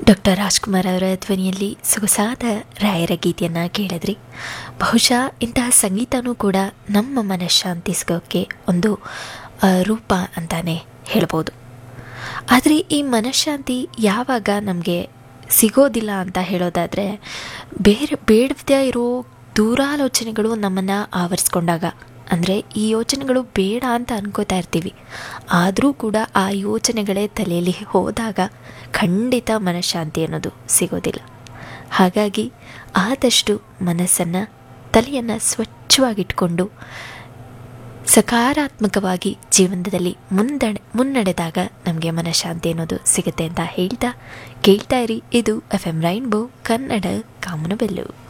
doctor Rajkumar ಅವರ ಧ್ವನಿಯಲ್ಲಿ ಸೊಗಸಾದ ರಾಯರ ಗೀತೆಯನ್ನು ಕೇಳಿದ್ರಿ ಬಹುಶಃ ಇಂತಹ ಸಂಗೀತನೂ ಕೂಡ ನಮ್ಮ ಮನಃಶಾಂತಿ ಸಿಗೋಕ್ಕೆ ಒಂದು ಆ, ರೂಪ ಅಂತಾನೆ ಹೇಳ್ಬೋದು ಆದರೆ ಈ ಮನಃಶಾಂತಿ ಯಾವಾಗ ನಮಗೆ ಸಿಗೋದಿಲ್ಲ ಅಂತ ಹೇಳೋದಾದರೆ ಬೇರೆ ಬೇಡದೇ ಇರೋ ದೂರಾಲೋಚನೆಗಳು ನಮ್ಮನ್ನು ಆವರಿಸ್ಕೊಂಡಾಗ ಅಂದರೆ ಈ ಯೋಚನೆಗಳು ಬೇಡ ಅಂತ ಅನ್ಕೋತಾ ಇರ್ತೀವಿ ಆದರೂ ಕೂಡ ಆ ಯೋಚನೆಗಳೇ ತಲೆಯಲ್ಲಿ ಹೋದಾಗ ಖಂಡಿತ ಮನಃಶಾಂತಿ ಅನ್ನೋದು ಸಿಗೋದಿಲ್ಲ ಹಾಗಾಗಿ ಆದಷ್ಟು ಮನಸ್ಸನ್ನು ತಲೆಯನ್ನು ಸ್ವಚ್ಛವಾಗಿಟ್ಕೊಂಡು ಸಕಾರಾತ್ಮಕವಾಗಿ ಜೀವನದಲ್ಲಿ ಮುಂದಡೆ ಮುನ್ನಡೆದಾಗ ನಮಗೆ ಮನಃಶಾಂತಿ ಅನ್ನೋದು ಸಿಗುತ್ತೆ ಅಂತ ಹೇಳ್ತಾ ಕೇಳ್ತಾ ಇರಿ ಇದು ಎಫ್ ಎಂ ರೈನ್ಬೋ ಕನ್ನಡ ಕಾಮನಬೆಲ್ಲು